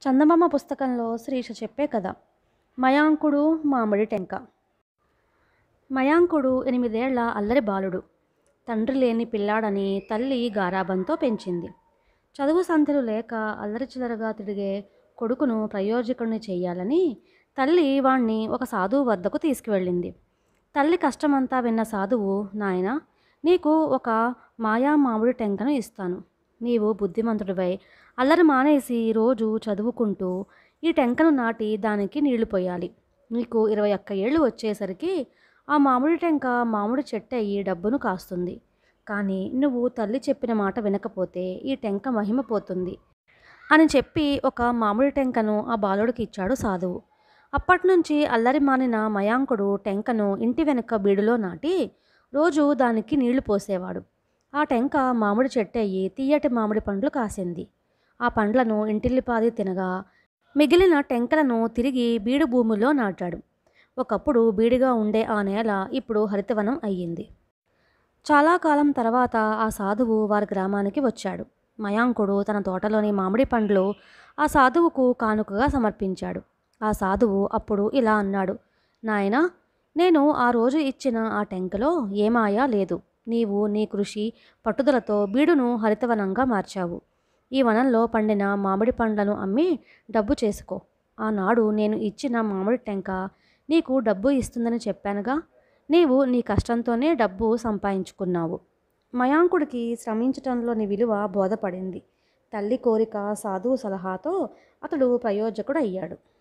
చందమామ పుస్తకంలో శ్రీష చెప్పే కథ మయాంకుడు మామిడి టెంక మయాంకుడు ఎనిమిదేళ్ల అల్లరి బాలుడు తండ్రి లేని పిల్లాడని తల్లి గారాబంతో పెంచింది చదువు సంధ్యలు లేక అల్లరి చిల్లరగా తిరిగే కొడుకును ప్రయోజకుడిని చెయ్యాలని తల్లి వాణ్ణి ఒక సాధువు వద్దకు తీసుకువెళ్ళింది తల్లి కష్టమంతా విన్న సాధువు నాయన నీకు ఒక మాయా మామిడి టెంకను ఇస్తాను నీవు బుద్ధిమంతుడివై అల్లరి మానేసి రోజు చదువుకుంటూ ఈ టెంకను నాటి దానికి నీళ్లు పోయాలి నీకు ఇరవై ఒక్క ఏళ్ళు వచ్చేసరికి ఆ మామిడి టెంక మామిడి చెట్టు అయ్యి డబ్బును కాస్తుంది కానీ నువ్వు తల్లి చెప్పిన మాట వినకపోతే ఈ టెంక మహిమ పోతుంది అని చెప్పి ఒక మామిడి టెంకను ఆ బాలుడికి ఇచ్చాడు సాధువు అప్పటినుంచి అల్లరి మానిన మయాంకుడు టెంకను ఇంటి వెనుక బీడులో నాటి రోజు దానికి నీళ్లు పోసేవాడు ఆ టెంక మామిడి చెట్టు అయ్యి తీయటి మామిడి పండ్లు కాసింది ఆ పండ్లను ఇంటిల్లిపాది తినగా మిగిలిన టెంకలను తిరిగి బీడు భూమిలో నాటాడు ఒకప్పుడు బీడిగా ఉండే ఆ నేల ఇప్పుడు హరితవనం అయ్యింది చాలా కాలం తర్వాత ఆ సాధువు వారి గ్రామానికి వచ్చాడు మయాంకుడు తన తోటలోని మామిడి పండ్లు ఆ సాధువుకు కానుకగా సమర్పించాడు ఆ సాధువు అప్పుడు ఇలా అన్నాడు నాయనా నేను ఆ రోజు ఇచ్చిన ఆ టెంకలో ఏమాయా లేదు నీవు నీ కృషి పట్టుదలతో బీడును హరితవనంగా మార్చావు ఈ వనంలో పండిన మామిడి పండ్లను అమ్మి డబ్బు చేసుకో ఆనాడు నేను ఇచ్చిన మామిడి టెంక నీకు డబ్బు ఇస్తుందని చెప్పానుగా నీవు నీ కష్టంతోనే డబ్బు సంపాదించుకున్నావు మయాంకుడికి శ్రమించటంలోని విలువ బోధపడింది తల్లి కోరిక సాధువు సలహాతో అతడు ప్రయోజకుడు అయ్యాడు